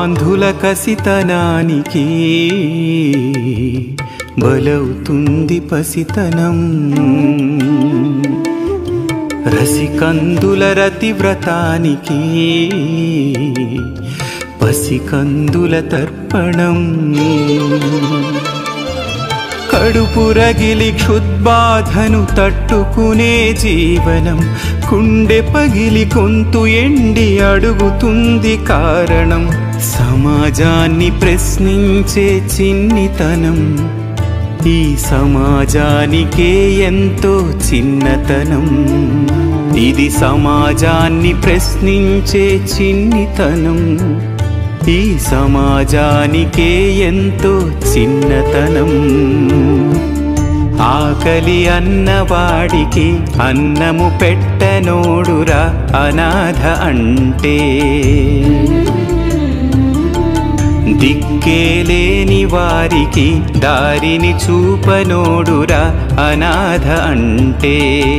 కామాంధుల కసితనానికి బలవుతుంది పసితనం రసికందుల రతివ్రతానికి పసికందుల తర్పణం కడుపు రగిలి క్షుద్బాధను తట్టుకునే జీవనం కుండె పగిలి కొంతు ఎండి అడుగుతుంది కారణం సమాజాన్ని ప్రశ్నించే చిన్నితనం ఈ సమాజానికే ఎంతో చిన్నతనం ఇది సమాజాన్ని ప్రశ్నించే చిన్నితనం ఈ సమాజానికే ఎంతో చిన్నతనం ఆకలి అన్నవాడికి అన్నము పెట్టనోడురా అనాథ అంటే దిక్కేలేని వారికి దారిని చూపనోడురా అనాథ అంటే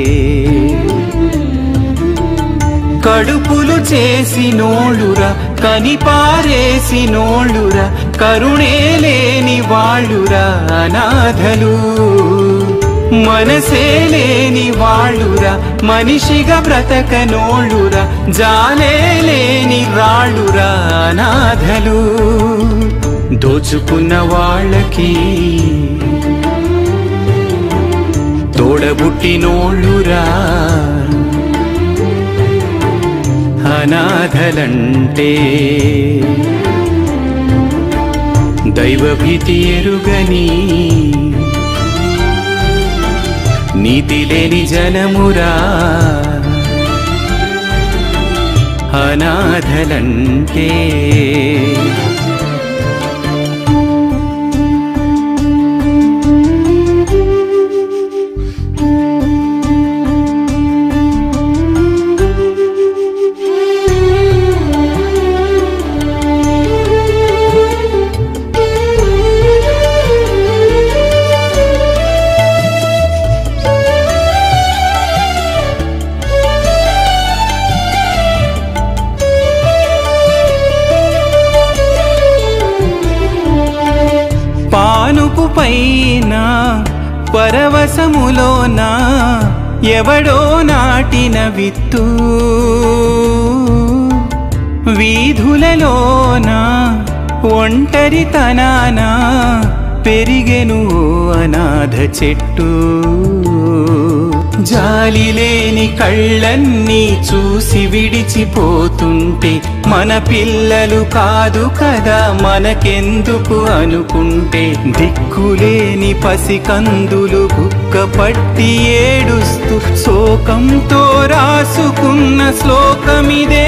కడుపులు చేసినోళ్ళురా కనిపారేసినోళ్ళురా కరుణే లేని వాళ్ళురా అనాథలు మనసే లేని వాళ్ళురా మనిషిగా బ్రతకనోళ్ళురా జాలే లేని రాళ్ళురా అనాథలు దోచుకున్న వాళ్ళకి తోడబుట్టినోళ్ళురా అనాథలంటే దైవభీతి ఎరుగని నీతి లేని జనమురా అనాథలంటే పానుపు పైన పరవశములోన ఎవడో నాటిన విత్తు వీధులలోన ఒంటరితనాన పెరిగెను ఓ అనాథ చెట్టు జాలి లేని కళ్ళన్నీ చూసి విడిచిపోతుంటే మన పిల్లలు కాదు కదా మనకెందుకు అనుకుంటే దిక్కులేని పసికందులు కుక్క పట్టి ఏడుస్తూ శోకంతో రాసుకున్న శ్లోకమిదే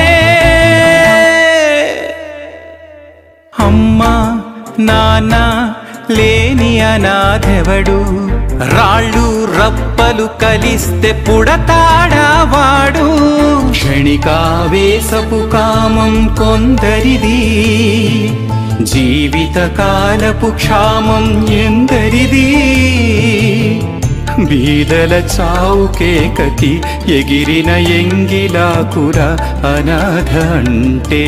అమ్మా నాన్న లేని అనాథెవడు రాళ్ళు రప్పలు కలిస్తే పుడతాడావాడు క్షణికావేశపు కామం కొందరిది జీవితకాలపు క్షామం ఎందరిది బీదల చావుకేకకి ఎగిరిన ఎంగిలాకుర అనాథ అంటే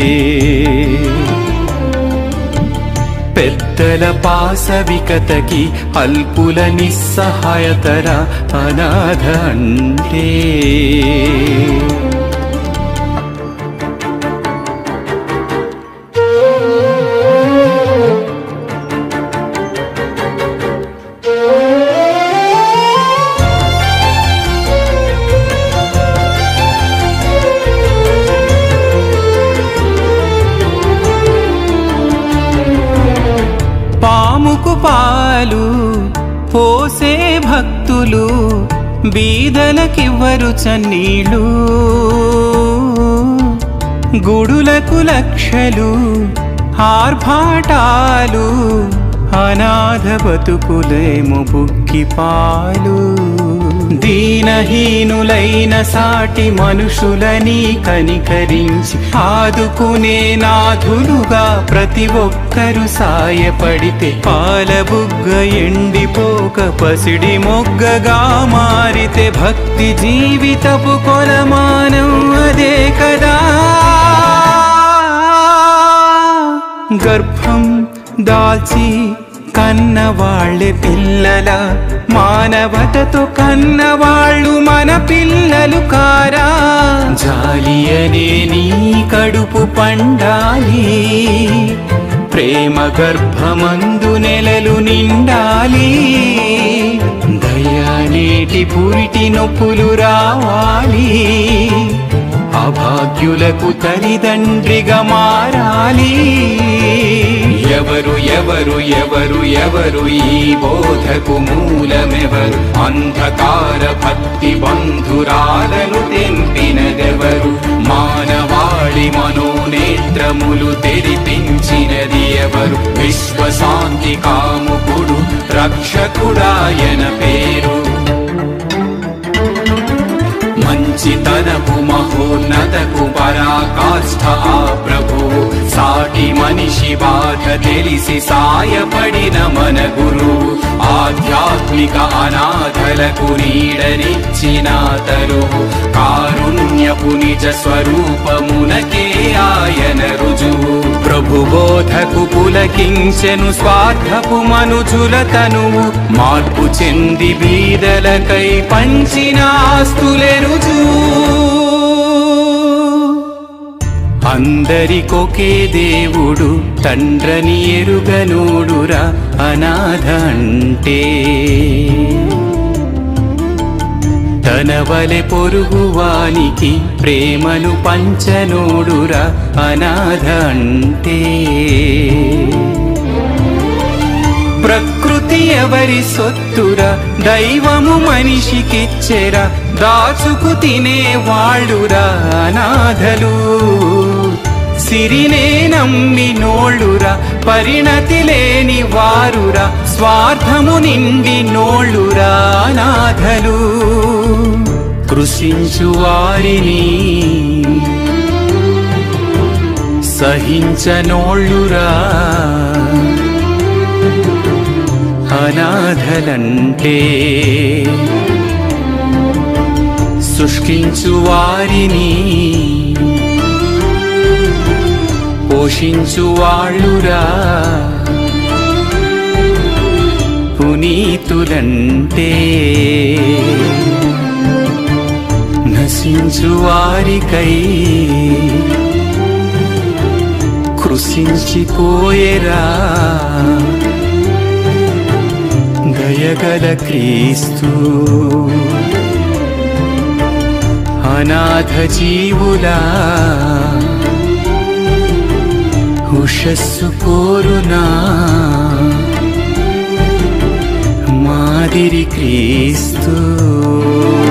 పెద్దల పాశవికతకి అల్పుల నిస్సహాయతర అనాథ అంటే పాముకు పాలు పోసే భక్తులు బీదలకివ్వరు చన్నీళ్ళు గుడులకు లక్షలు ఆర్భాటాలు అనాథ బతుకులేము బుక్కి పాలు దీనహీనులైన సాటి మనుషులని కనికరించి ఆదుకునే నాథులుగా ప్రతి ఒక్కరు సాయపడితే పాలబుగ్గ ఎండిపోక పసిడి మొగ్గగా మారితే భక్తి జీవితపు కొలమానం అదే కదా గర్భం దాల్చి కన్నవాళ్ళే పిల్లల మానవతతో కన్నవాళ్ళు మన పిల్లలు కారా జాలి అనే నీ కడుపు పండాలి ప్రేమ గర్భమందు నెలలు నిండాలి దయానేటి పురిటి నొప్పులు రావాలి అభాగ్యులకు తల్లిదండ్రిగా మారాలి ఎవరు ఎవరు ఎవరు ఎవరు ఈ బోధకు మూలమెవరు అంధకార భక్తి బంధురాలను తెంపినదెవరు మానవాళి మనోనేత్రములు తెరిపించినది ఎవరు విశ్వశాంతి కాముకుడు రక్షకుడాయన పేరు మంచితనపు మహోన్నతకు పరాకాష్ఠ ఆ ప్రభు సాటి మనిషి బాధ తెలిసి సాయపడిన మన గురు ఆధ్యాత్మిక అనాథలకు నీడనిచ్చిన తరువు కారుణ్యపు నిజ స్వరూపమునకే ఆయన రుజువు ప్రభు బోధకు పులకించెను స్వార్థపు మనుజుల తనువు మార్పు చెంది బీదలకై పంచిన ఆస్తులే రుజువు అందరికొకే దేవుడు తండ్రని ఎరుగనోడురా అనాథ అంటే తన వలె పొరుగువానికి ప్రేమను పంచనోడురా అనాథ అంటే ప్రకృతి ఎవరి సొత్తురా దైవము మనిషికిచ్చెరా దాచుకు తినే వాళ్ళురా అనాథలు సిరినే నమ్మి నోళ్ళురా పరిణతి లేని వారురా స్వార్థము నిండి నోళ్ళురా అనాథలు కృషించు వారిని సహించనోళ్ళురా అనాథలంటే శుష్కించు వారిని పోషించు వాళ్ళురా పునీతులంటే నశించు వారికై కృషించిపోయేరా దయగల క్రీస్తు అనాథ జీవులా ఉషస్సు కోరునా మాదిరి క్రీస్తు